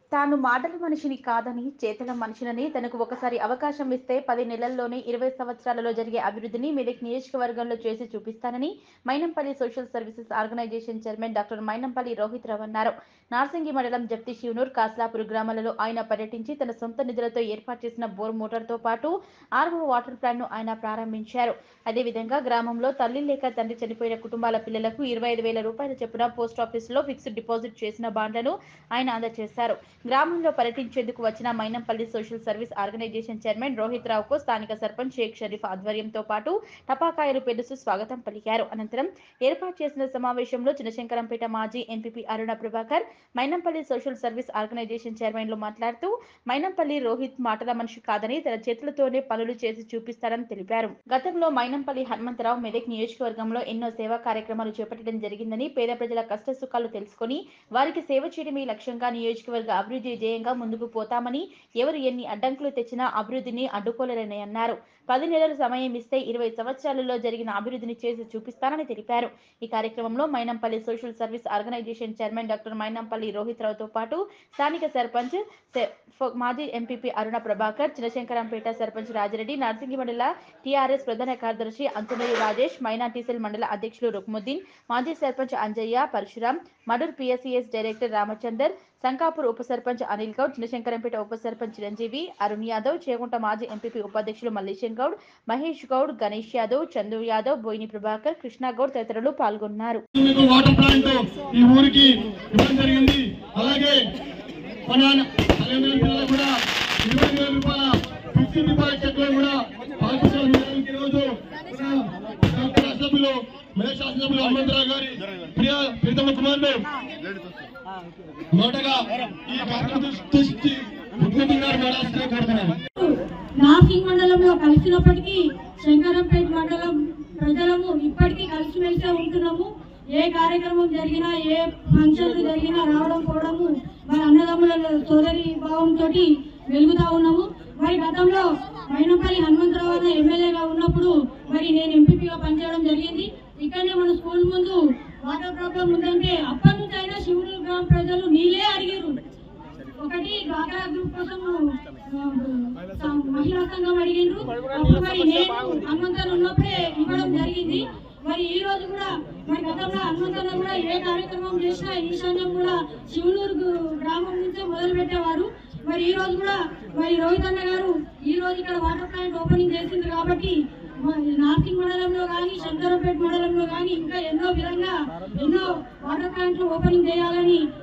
తాను మాటల మనిషిని కాదని చేతల మనిషినని తనకు ఒకసారి అవకాశం ఇస్తే పది నెలల్లోనే ఇరవై సంవత్సరాలలో జరిగే అభివృద్ధిని మెదక్ నియోజకవర్గంలో చేసి చూపిస్తానని Mynampally social services organisation chairman doctor Mynampally Rohit Rao అన్నారు నార్సింగి మండలం జప్తి శివనూర్ కాస్లాపూర్ గ్రామాలలో ఆయన పర్యటించి తన సొంత నిధులతో ఏర్పాటు చేసిన బోర్ మోటార్తో పాటు ఆర్వో వాటర్ ప్లాంట్ ను ఆయన ప్రారంభించారు అదేవిధంగా గ్రామంలో తల్లి లేక తండ్రి చనిపోయిన కుటుంబాల పిల్లలకు ఇరవై ఐదు వేల రూపాయల చొప్పున పోస్ట్ ఆఫీసులో ఫిక్స్డ్ డిపాజిట్ చేసిన బాండ్లను ఆయన అందజేశారు గ్రామంలో పర్యటించేందుకు వచ్చిన Mynampally social service organisation chairman Rohit రావుకు స్థానిక సర్పంచ్ షేక్ షరీఫ్ ఆధ్వర్యంతో పాటు టపాకాయలు పెడుతూ స్వాగతం పలికారు అనంతరం ఏర్పాటు చేసిన సమావేశంలో చిన్నశంకరంపేట మాజీ MPP Aruna Prabhakar Mynampally social service organisation చైర్మన్లు మాట్లాడుతూ మైనంపల్లి రోహిత్ మాటల మనిషి కాదని తన చేతులతోనే పనులు చేసి చూపిస్తారని తెలిపారు గతంలో మైనంపల్లి హనుమంతరావు మెదక్ నియోజకవర్గంలో ఎన్నో సేవా కార్యక్రమాలు చేపట్టడం జరిగిందని పేద ప్రజల కష్ట సుఖాలు తెలుసుకొని వారికి సేవ చేయడమే లక్ష్యంగా నియోజకవర్గ అభివృద్ధి ధ్యేయంగా ముందుకు పోతామని ఎవరు ఎన్ని అడ్డంకులు తెచ్చినా అభివృద్ధిని అడ్డుకోలేరని అన్నారు పది నెలల సమయం ఇస్తే ఇరవై సంవత్సరాలలో జరిగిన అభివృద్ధిని చేసి చూపిస్తానని తెలిపారు ఈ కార్యక్రమంలో Mynampally social service organisation chairman doctor Mynampally Rohit రావుతో పాటు స్థానిక సర్పంచ్ సె- ఫో- మాజీ ఎంపీపీ అరుణ ప్రభాకర్ చినశంకరంపేట సర్పంచ్ రాజిరెడ్డి నార్సింగి మండల టీఆర్ఎస్ ప్రధాన కార్యదర్శి అంతనూరి రాజేష్ మైనార్టీసెల్ మండల అధ్యక్షులు రుక్ముద్దీన్ మాజీ సర్పంచ్ అంజయ్య పరశురాం మడూర్ పిఎస్సిఎస్ డైరెక్టర్ రామచందర్ సంకాపూర్ ఉప సర్పంచ్ అనిల్ గౌడ్ చిన్నశంకరంపేట ఉప సర్పంచ్ చిరంజీవి అరుణ్ యాదవ్ చేగుంట మాజీ ఎంపీపీ ఉపాధ్యక్షులు మల్లేశం గౌడ్ మహేష్ గౌడ్ గణేష్ యాదవ్ చందు యాదవ్ బోయిని ప్రభాకర్ కృష్ణ గౌడ్ తదితరులు పాల్గొన్నారు మీకు వాటర్ ప్లాంట్ ఈ ఊరికి ఇవ్వడం జరిగింది అలాగే మన తెలంగాణ జిల్లాలో కూడా ఇరవై వేల రూపాయల ఫిక్స్డ్ డిపాజిట్ చెక్ కూడా పాల్గొనడం జరిగింది ఈ రోజు మన డాక్టర్ సభ్యులు మేయర్ శాసనసభ్యులు హనుమంతరావు గారి ప్రియ ప్రీతమ కుమారుడు నోటగా ఈ కార్యక్రమం దృష్టి ముఖ్యమంత్రి గారు మేడాల్సిందిగా కోరుతున్నాను నాసింగ్ మండలంలో కలిసినప్పటికీ శంకరంపేట మండలం ప్రజలము ఇప్పటికీ కలిసిమెలిసే ఉంటున్నాము ఏ కార్యక్రమం జరిగినా ఏ ఫంక్షన్లు జరిగినా రావడం పోవడము మన అన్నదమ్ముల సోదరి భావంతో వెలుగుతా ఉన్నాము మరి గతంలో మైనంపల్లి హనుమంతరావు అన్న ఎమ్మెల్యేగా ఉన్నప్పుడు మరి నేను ఎంపీపీగా పనిచేయడం జరిగింది ఇక్కడనే మన స్కూల్ ముందు వాటర్ ప్రాబ్లం ఉందంటే అప్పటి నుంచి అయినా శివుడు గ్రామ ప్రజలు నీళ్ళే అడిగారు ఒకటి డ్వాక్రా గ్రూప్ కోసం ఆ, మహిళా సంఘం అడిగిండ్రు అప్పుడు మరి నేను హనుమంతన్ ఉన్నప్పుడే ఇవ్వడం జరిగింది మరి ఈ రోజు కూడా మరి గతంలో హనుమంతన్న కూడా ఏ కార్యక్రమం చేసినా ఈశాన్యం కూడా శివనూరు గు- గ్రామం నుంచే మొదలు పెట్టేవారు మరి ఈ రోజు కూడా మరి రోహిత్ అన్న గారు ఈ రోజు ఇక్కడ వాటర్ ప్లాంట్ ఓపెనింగ్ చేసింది కాబట్టి మరి నార్సింగ్ మండలంలో కానీ శంకరంపేట మండలంలో కానీ ఇంకా ఎన్నో విధంగా ఎన్నో వాటర్ ప్లాంట్లు ఓపెనింగ్ చేయాలని